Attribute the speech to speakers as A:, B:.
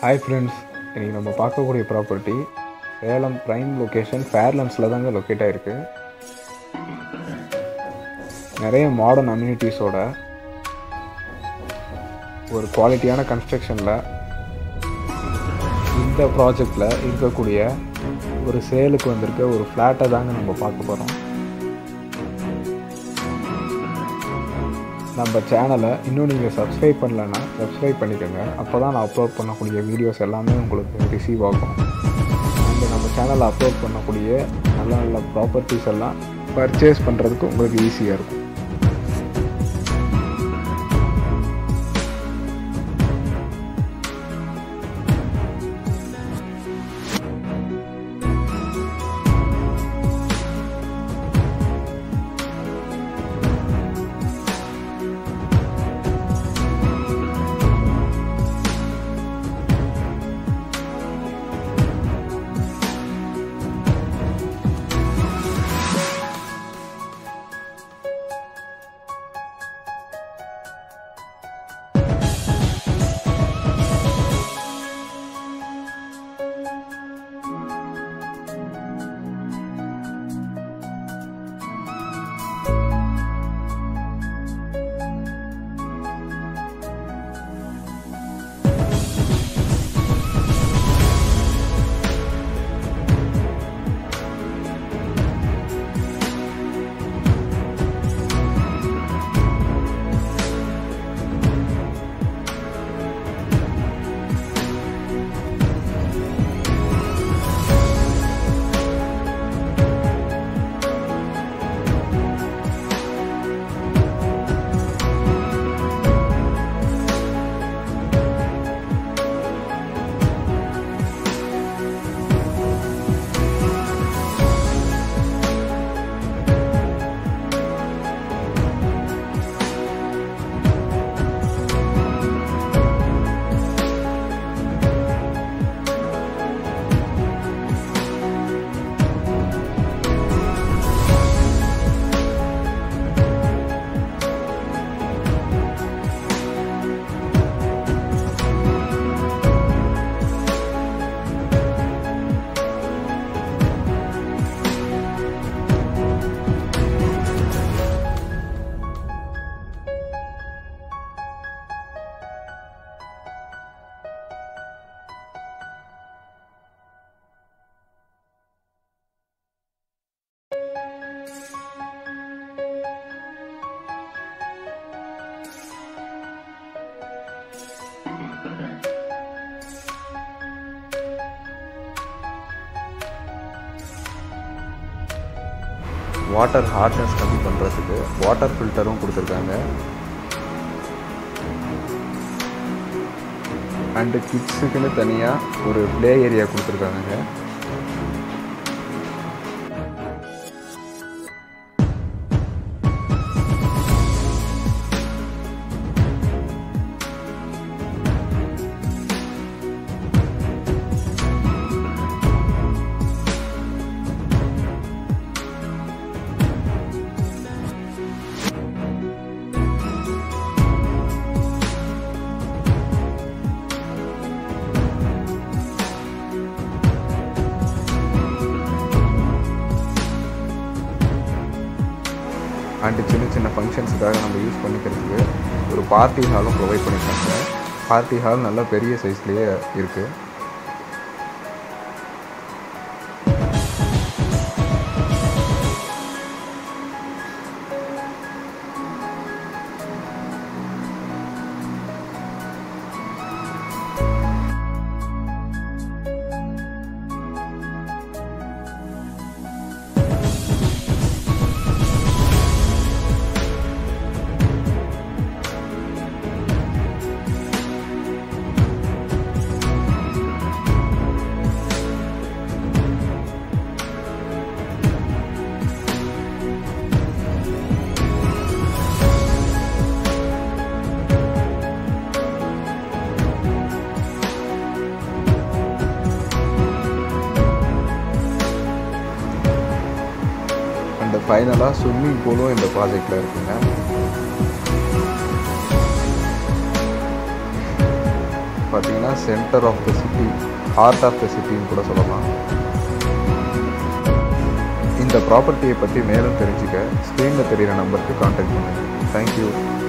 A: hi friends இன்றைக்கி நம்ம பார்க்கக்கூடிய ப்ராப்பர்ட்டி சேலம் ப்ரைம் லொக்கேஷன் ஃபேர்லண்ட்ஸில் தாங்க லொக்கேட் ஆகிருக்கு நிறைய மாடர்ன் அம்யூனிட்டிஸோட ஒரு குவாலிட்டியான கன்ஸ்ட்ரக்ஷனில் இந்த ப்ராஜெக்டில் இருக்கக்கூடிய ஒரு சேலுக்கு வந்திருக்க ஒரு ஃப்ளாட்டை தாங்க நம்ம பார்க்க போகிறோம் நம்ம சேனலை இன்னும் நீங்கள் சப்ஸ்கிரைப் பண்ணலன்னா சப்ஸ்கிரைப் பண்ணிக்கோங்க அப்போ தான் நான் அப்லோட் பண்ணக்கூடிய வீடியோஸ் எல்லாமே உங்களுக்கு ரிசீவ் ஆகும் அண்ட் நம்ம சேனலில் அப்லோட் பண்ணக்கூடிய நல்ல நல்ல ப்ராப்பர்ட்டிஸ் எல்லாம் பர்ச்சேஸ் பண்ணுறதுக்கு உங்களுக்கு ஈஸியாக இருக்கும் வாட்டர் ஹார்ட்னஸ் கம்மி பண்ணுறதுக்கு வாட்டர் ஃபில்டரும் கொடுத்துருக்காங்க அண்டு கிட்ஸுக்குன்னு தனியாக ஒரு ப்ளே ஏரியா கொடுத்துருக்காங்க அண்டு சின்ன சின்ன ஃபங்க்ஷன்ஸுக்காக நம்ம யூஸ் பண்ணிக்கிறதுக்கு ஒரு பார்ட்டி ஹாலும் ப்ரொவைட் பண்ணியிருக்காங்க பார்ட்டி ஹால் நல்ல பெரிய சைஸ்லேயே இருக்குது அண்ட் ஃபைனலாக ஸ்விம்மிங் பூலும் இந்த ப்ராஜெக்டில் இருக்குங்க பார்த்தீங்கன்னா centre of the city heart of the சிட்டின்னு கூட சொல்லலாம் இந்த ப்ராப்பர்ட்டியை பற்றி மேலும் தெரிஞ்சுக்க ஸ்க்ரீனில் தெரிகிற நம்பருக்கு காண்டாக்ட் பண்ணுங்கள் தேங்க்யூ